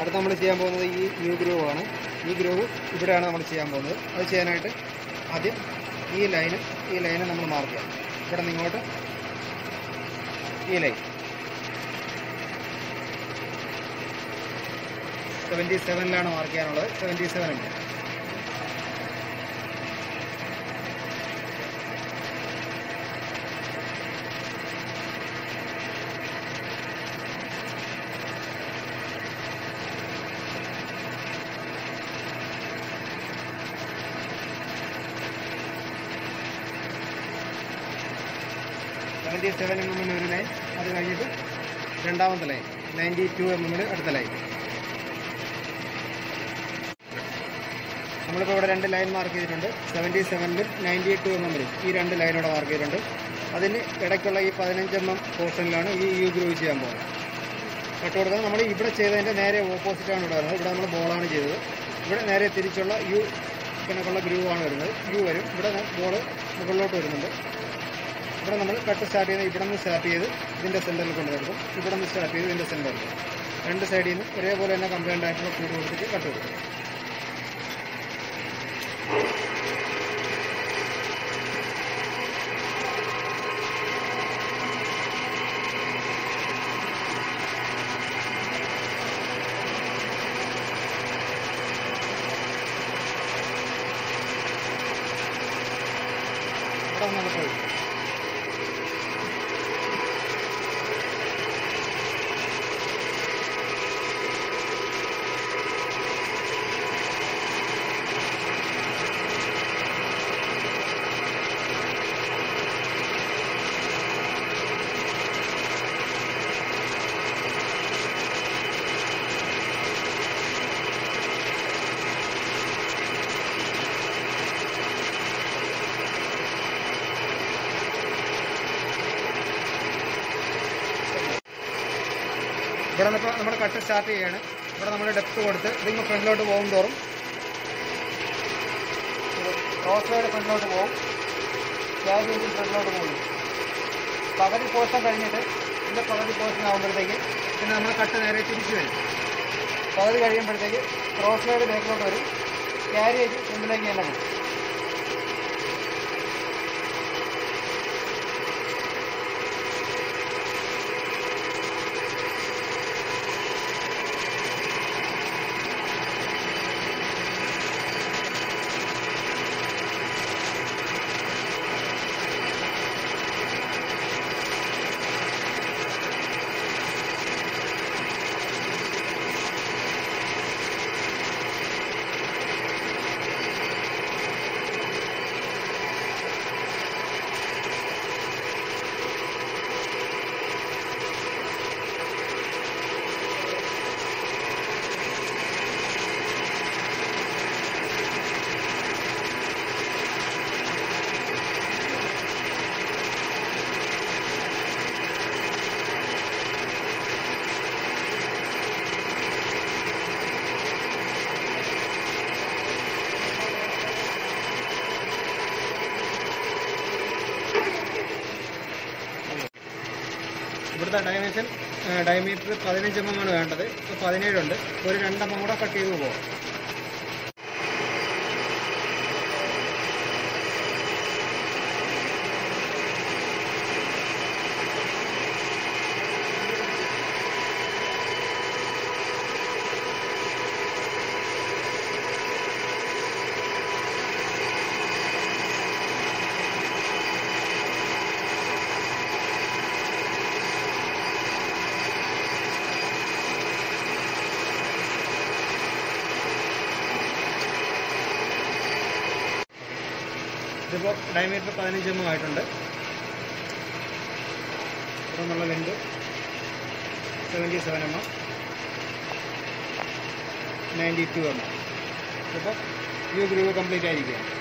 അടുത്ത് നമ്മൾ ചെയ്യാൻ പോകുന്നത് ഈ യു ഗ്രൂവ് ആണ് ഈ ഗ്രൂവ് ഇവിടെയാണ് നമ്മൾ ചെയ്യാൻ പോകുന്നത് അത് ചെയ്യാനായിട്ട് ആദ്യം ഈ ലൈനും ഈ ലൈനും നമ്മൾ മാർക്ക് ചെയ്യാം ഇവിടെ നിന്ന് ഇങ്ങോട്ട് ഈ ലൈൻ സെവൻറ്റി സെവനിലാണ് മാർക്ക് ചെയ്യാനുള്ളത് സെവൻറ്റി സെവൻ ഉണ്ട് സെവൻറ്റി സെവൻ എം എമ്മിന് ഒരു ലൈൻ അത് കഴിഞ്ഞിട്ട് രണ്ടാമത്തെ ലൈൻ നയൻറ്റി ടു എം എമ്മിന് അടുത്ത ലൈൻ നമ്മളിപ്പോൾ ഇവിടെ രണ്ട് ലൈൻ മാർക്ക് ചെയ്തിട്ടുണ്ട് സെവൻറ്റി സെവനിലും നയൻറ്റി ടു എം എമ്മിലും ഈ രണ്ട് ലൈൻ ഇവിടെ മാർക്ക് ചെയ്തിട്ടുണ്ട് അതിന് ഇടയ്ക്കുള്ള ഈ പതിനഞ്ച് എം എം പോർഷനിലാണ് ഈ യു ഗ്രൂവ് ചെയ്യാൻ പോകുന്നത് കട്ട് കൊടുക്കുന്നത് നമ്മൾ ഇവിടെ ചെയ്തതിൻ്റെ നേരെ ഓപ്പോസിറ്റാണ് ഇവിടെ വരുന്നത് ഇവിടെ നമ്മൾ ബോളാണ് ചെയ്തത് ഇവിടെ നേരെ തിരിച്ചുള്ള യു കണക്കുള്ള ഗ്രൂവ് ആണ് വരുന്നത് യു വരും ഇവിടെ ബോൾ മുകളിലോട്ട് വരുന്നുണ്ട് ഇവിടെ നമ്മൾ കട്ട് സ്റ്റാർട്ട് ചെയ്യുന്നത് ഇവിടെ നിന്ന് സ്റ്റാർട്ട് ചെയ്ത് ഇതിൻ്റെ സെൻറ്ററിൽ കൊണ്ട് നിർത്തും ഇവിടെ നിന്ന് സ്റ്റാർട്ട് ചെയ്ത് ഇതിൻ്റെ സെൻറ്ററിൽ രണ്ട് സൈഡിൽ നിന്ന് ഒരേപോലെ തന്നെ കംപ്ലൈൻ്റ് ആയിട്ടുള്ള ഫീഡ് കൊടുത്തിട്ട് കട്ട് കൊടുക്കും ഇവിടെ നിന്ന് നമുക്ക് പോയി ഇവിടെ നിന്ന് ഇപ്പോൾ നമ്മൾ കട്ട് സ്റ്റാർട്ട് ചെയ്യാണ് ഇവിടെ നമ്മൾ ഡെപ്ത് കൊടുത്ത് ഇതിങ്ങ് ഫ്രണ്ടിലോട്ട് പോകും തോറും ക്രോസ് വൈഡ് ഫ്രണ്ടിലോട്ട് പോകും ക്യാബ് ചെയ്ത് ഫ്രണ്ടിലോട്ട് പോകും പകുതി പോർഷൻ കഴിഞ്ഞിട്ട് ഇതിൻ്റെ പകുതി പോർഷൻ ആകുമ്പോഴത്തേക്ക് പിന്നെ നമ്മൾ കട്ട് നേരെ തിരിച്ചു വരും പകുതി കഴിയുമ്പോഴത്തേക്ക് ക്രോസ് വൈഡ് ബാക്കിലോട്ട് വരും ക്യാരിയേജ് ഫ്രണ്ടിലേക്ക് തന്നെ പോകും ഇവിടുത്തെ ഡയമെൻഷൻ ഡയമീറ്റർ പതിനഞ്ച് എം എം ആണ് വേണ്ടത് ഇപ്പോൾ പതിനേഴുണ്ട് ഒരു രണ്ടെണ്ണം കൂടെ കട്ട് ചെയ്ത് പോകാം ഇതിപ്പോൾ ഡയമീറ്റർ പതിനഞ്ച് എം എം ആയിട്ടുണ്ട് ഇവിടെ നിന്നുള്ള length seventy seven M M ninety two M M ഇതിപ്പോൾ യു ഗ്രൂവ് കംപ്ലീറ്റ് ആയിരിക്കുകയാണ്